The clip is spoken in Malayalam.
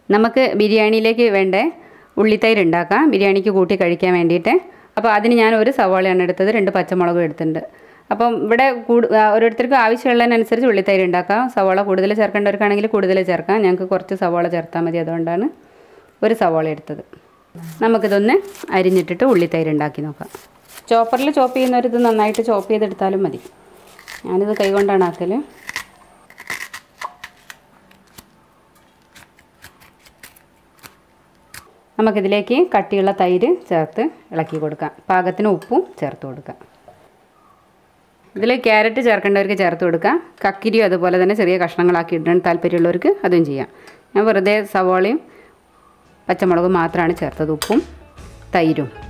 നമുക്ക് ബിരിയാണിയിലേക്ക് വേണ്ട ഉള്ളിത്തൈര് ഉണ്ടാക്കാം ബിരിയാണിക്ക് കൂട്ടി കഴിക്കാൻ വേണ്ടിയിട്ട് അപ്പോൾ അതിന് ഞാൻ ഒരു സവാളയാണ് എടുത്തത് രണ്ട് പച്ചമുളകും എടുത്തിട്ടുണ്ട് അപ്പം ഇവിടെ കൂടു ആ, ഓരോരുത്തർക്കും ആവശ്യമുള്ളതിനനുസരിച്ച് ഉള്ളിത്തൈര് ഉണ്ടാക്കാം സവാള കൂടുതൽ ചേർക്കേണ്ടവർക്കാണെങ്കിൽ കൂടുതൽ ചേർക്കാം ഞങ്ങൾക്ക് കുറച്ച് സവാള ചേർത്താൽ മതി അതുകൊണ്ടാണ് ഒരു സവാള എടുത്തത് നമുക്കിതൊന്ന് അരിഞ്ഞിട്ടിട്ട് ഉള്ളിത്തൈര് ഉണ്ടാക്കി നോക്കാം ചോപ്പറിൽ ചോപ്പ് ചെയ്യുന്നവരിത് നന്നായിട്ട് ചോപ്പ് ചെയ്തെടുത്താലും മതി ഞാനിത് കൈകൊണ്ടാണ് ആക്കൽ നമുക്കിതിലേക്ക് കട്ടിയുള്ള തൈര് ചേർത്ത് ഇളക്കി കൊടുക്കാം പാകത്തിന് ഉപ്പും ചേർത്ത് കൊടുക്കാം ഇതിൽ ക്യാരറ്റ് ചേർക്കേണ്ടവർക്ക് ചേർത്ത് കൊടുക്കാം കക്കിരിയും അതുപോലെ തന്നെ ചെറിയ കഷ്ണങ്ങളാക്കി ഇടാൻ താല്പര്യമുള്ളവർക്ക് അതും ചെയ്യാം ഞാൻ വെറുതെ സവാളയും പച്ചമുളകും മാത്രമാണ് ചേർത്തത് ഉപ്പും തൈരും